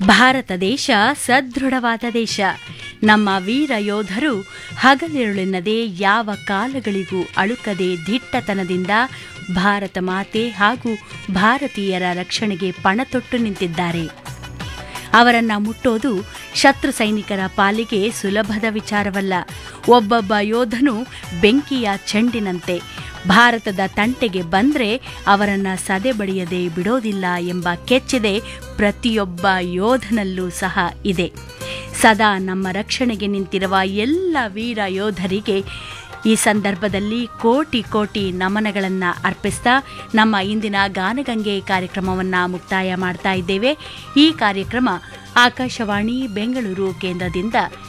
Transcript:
ಭಾರತ ದೇಶ ಸದೃಢವಾದ ದೇಶ ನಮ್ಮ ವೀರ ಯೋಧರು ಹಗಲಿರುಳೆನ್ನದೆ ಯಾವ ಕಾಲಗಳಿಗೂ ಅಳುಕದೆ ದಿಟ್ಟತನದಿಂದ ಭಾರತ ಮಾತೆ ಹಾಗೂ ಭಾರತೀಯರ ರಕ್ಷಣೆಗೆ ಪಣತೊಟ್ಟು ನಿಂತಿದ್ದಾರೆ ಅವರನ್ನ ಮುಟ್ಟೋದು ಶತ್ರು ಸೈನಿಕರ ಪಾಲಿಗೆ ಸುಲಭದ ವಿಚಾರವಲ್ಲ ಒಬ್ಬೊಬ್ಬ ಯೋಧನು ಬೆಂಕಿಯ ಚೆಂಡಿನಂತೆ ಭಾರತದ ತಂಟೆಗೆ ಬಂದ್ರೆ ಅವರನ್ನ ಸದೆ ಬಡಿಯದೆ ಬಿಡೋದಿಲ್ಲ ಎಂಬ ಕೆಚ್ಚಿದೆ ಪ್ರತಿಯೊಬ್ಬ ಯೋಧನಲ್ಲೂ ಸಹ ಇದೆ ಸದಾ ನಮ್ಮ ರಕ್ಷಣೆಗೆ ನಿಂತಿರುವ ಎಲ್ಲ ವೀರ ಯೋಧರಿಗೆ ಈ ಸಂದರ್ಭದಲ್ಲಿ ಕೋಟಿ ಕೋಟಿ ನಮನಗಳನ್ನು ಅರ್ಪಿಸ್ತಾ ನಮ್ಮ ಇಂದಿನ ಗಾನಗಂಗೆ ಕಾರ್ಯಕ್ರಮವನ್ನು ಮುಕ್ತಾಯ ಮಾಡ್ತಾ ಇದ್ದೇವೆ ಈ ಕಾರ್ಯಕ್ರಮ ಆಕಾಶವಾಣಿ ಬೆಂಗಳೂರು ಕೇಂದ್ರದಿಂದ